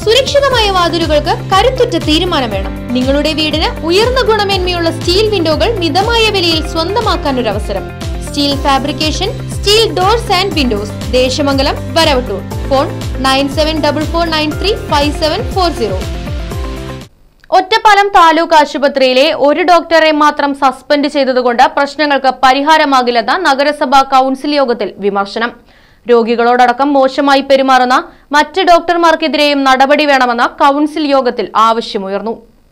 സുരക്ഷിതമായ വാതിലുകൾക്ക് കരുത്തുറ്റ തീരുമാനം വേണം നിങ്ങളുടെ വീടിന് ഉയർന്ന ഗുണമേന്മയുള്ള സ്റ്റീൽ വിൻഡോകൾ മിതമായ വിലയിൽ സ്വന്തമാക്കാൻ ഒരു അവസരം steel fabrication steel doors and windows Deshamangalam Varavattoor phone nine seven double four nine three five seven four zero Ottapalam taluk ആശുപത്രിയിലെ ഒരു ഡോക്ടറെ മാത്രം സസ്പെൻഡ് ചെയ്തതുകൊണ്ട് പ്രശ്നങ്ങൾക്ക് പരിഹാരമാകില്ലെന്ന നഗരസഭാ കൌൺസിൽ യോഗത്തിൽ വിമർശനം രോഗികളോടടക്കം മോശമായി പെരുമാറുന്ന മറ്റ് ഡോക്ടർമാർക്കെതിരെയും നടപടി വേണമെന്ന കൌൺസിൽ യോഗത്തിൽ ആവശ്യമുയർന്നു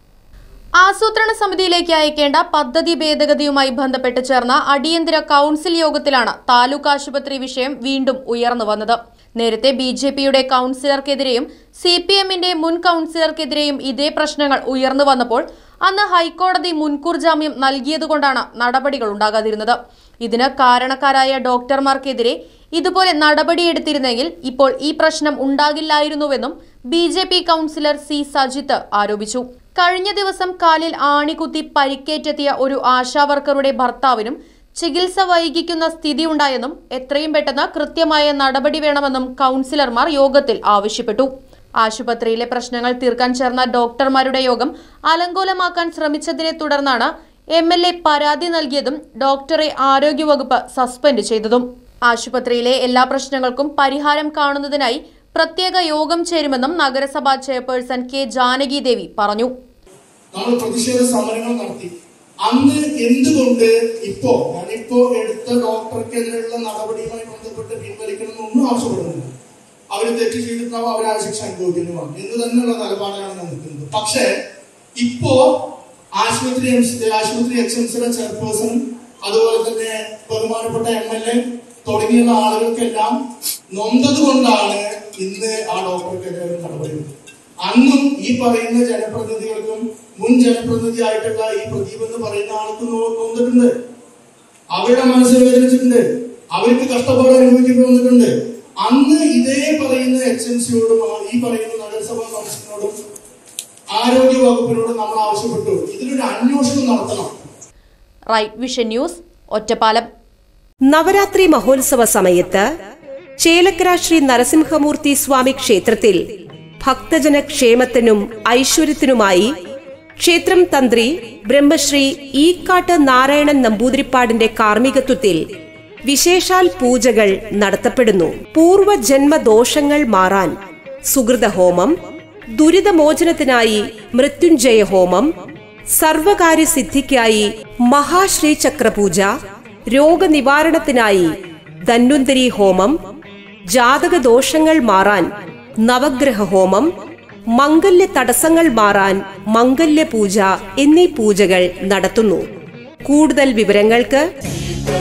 ആസൂത്രണ സമിതിയിലേക്ക് അയക്കേണ്ട പദ്ധതി ഭേദഗതിയുമായി ബന്ധപ്പെട്ട് ചേർന്ന അടിയന്തര കൌൺസിൽ യോഗത്തിലാണ് താലൂക്ക് ആശുപത്രി വിഷയം വീണ്ടും ഉയർന്നു വന്നത് നേരത്തെ ബി ജെ പിയുടെ കൌൺസിലർക്കെതിരെയും സി പി എമ്മിന്റെ മുൻ കൌൺസിലർക്കെതിരെയും ഇതേ പ്രശ്നങ്ങൾ ഉയർന്നു വന്നപ്പോൾ അന്ന് ഹൈക്കോടതി മുൻകൂർ ജാമ്യം നൽകിയതുകൊണ്ടാണ് നടപടികൾ ഉണ്ടാകാതിരുന്നത് ഇതിന് കാരണക്കാരായ ഡോക്ടർമാർക്കെതിരെ ഇതുപോലെ നടപടിയെടുത്തിരുന്നെങ്കിൽ ഇപ്പോൾ ഈ പ്രശ്നം ഉണ്ടാകില്ലായിരുന്നുവെന്നും B J P councillor C Sajith ആരോപിച്ചു കഴിഞ്ഞ ദിവസം കാലിൽ ആണികുത്തി പരിക്കേറ്റെത്തിയ ഒരു ആശാവർക്കറുടെ ഭർത്താവിനും ചികിത്സ വൈകിക്കുന്ന സ്ഥിതിയുണ്ടായെന്നും എത്രയും പെട്ടെന്ന് കൃത്യമായ നടപടി വേണമെന്നും കൌൺസിലർമാർ യോഗത്തിൽ ആവശ്യപ്പെട്ടു ആശുപത്രിയിലെ പ്രശ്നങ്ങൾ തീർക്കാൻ ചേർന്ന ഡോക്ടർമാരുടെ യോഗം അലങ്കോലമാക്കാൻ ശ്രമിച്ചതിനെ തുടർന്നാണ് എം എൽ എ പരാതി നൽകിയതും ഡോക്ടറെ ആരോഗ്യവകുപ്പ് സസ്പെൻഡ് ചെയ്തതും ആശുപത്രിയിലെ എല്ലാ പ്രശ്നങ്ങൾക്കും പരിഹാരം കാണുന്നതിനായി പ്രത്യേക യോഗം ചേരുമെന്നും നഗരസഭാ ചെയർപേഴ്സൺ കെ ജാനകി ദേവി പറഞ്ഞു നമ്മൾ പ്രതിഷേധ സമരങ്ങൾ നടത്തി അന്ന് എന്തുകൊണ്ട് ഇപ്പോ ഞാനിപ്പോ എടുത്ത ഡോക്ടർക്കെതിരെയുള്ള നടപടിയുമായി ബന്ധപ്പെട്ട് പിൻവലിക്കണമെന്നൊന്നും ആവശ്യപ്പെടുന്നില്ല അവർ തെറ്റ് ചെയ്തിട്ടുണ്ടാവും അവർ ആ ശിക്ഷ അനുഭവിക്കുന്നതുമാണ് എന്ന് തന്നെയുള്ള നിലപാടാണ് ഞാൻ നിൽക്കുന്നത് പക്ഷേ ഇപ്പോ ആശുപത്രി എം- ആശുപത്രി എക്സ് എംസിയുടെ ചെയർപേഴ്സൺ അതുപോലെ തന്നെ ബഹുമാനപ്പെട്ട എം എൽ എ തുടങ്ങിയുള്ള ആളുകൾക്കെല്ലാം നൊന്തത് കൊണ്ടാണ് ഇന്ന് ആ ഡോക്ടർക്കെതിരെ ഒരു നടപടിയുണ്ട് അന്നും ഈ പറയുന്ന ജനപ്രതിനിധികൾക്കും മുൻ ജനപ്രതിനിധിയായിട്ടുള്ള ഈ പ്രദീപ് എന്ന് പറയുന്ന ആൾക്ക് നോ- നൊന്നിട്ടുണ്ട് അവരുടെ മനസ്സ് വേദനിച്ചിട്ടുണ്ട് അവർക്ക് കഷ്ടപ്പാട് അനുഭവിക്കേണ്ടി വന്നിട്ടുണ്ട് അന്ന് ഇതേ പറയുന്ന എച്ച് എം സിയോടും ഈ പറയുന്ന നഗരസഭാ കൗൺസിലിനോടും ആരോഗ്യ വകുപ്പിനോടും നമ്മൾ ആവശ്യപ്പെട്ടു ഇതിനൊരു അന്വേഷണം നടത്തണം Right Vision News Ottapalam Navaratri മഹോത്സവ സമയത്ത് ചേലക്കര ശ്രീ നരസിംഹമൂർത്തി സ്വാമി ക്ഷേത്രത്തിൽ ഭക്തജന ക്ഷേമത്തിനും ഐശ്വര്യത്തിനുമായി ക്ഷേത്രം തന്ത്രി ബ്രഹ്മശ്രീ ഈക്കാട്ട് നാരായണൻ നമ്പൂതിരിപ്പാടിന്റെ കാർമ്മികത്വത്തിൽ വിശേഷാൽ പൂജകൾ നടത്തപ്പെടുന്നു പൂർവജന്മ ദോഷങ്ങൾ മാറാൻ സുഹൃത ഹോമം ദുരിതമോചനത്തിനായി മൃത്യുഞ്ജയ ഹോമം സർവകാര്യസിദ്ധിക്കായി മഹാശ്രീചക്രപൂജ രോഗനിവാരണത്തിനായി ധന്വന്തരി ഹോമം ജാതക ദോഷങ്ങൾ മാറാൻ നവഗ്രഹ ഹോമം മംഗല്യ തടസ്സങ്ങൾ മാറാൻ മംഗല്യ പൂജ എന്നീ പൂജകൾ നടത്തുന്നു കൂടുതൽ വിവരങ്ങൾക്ക്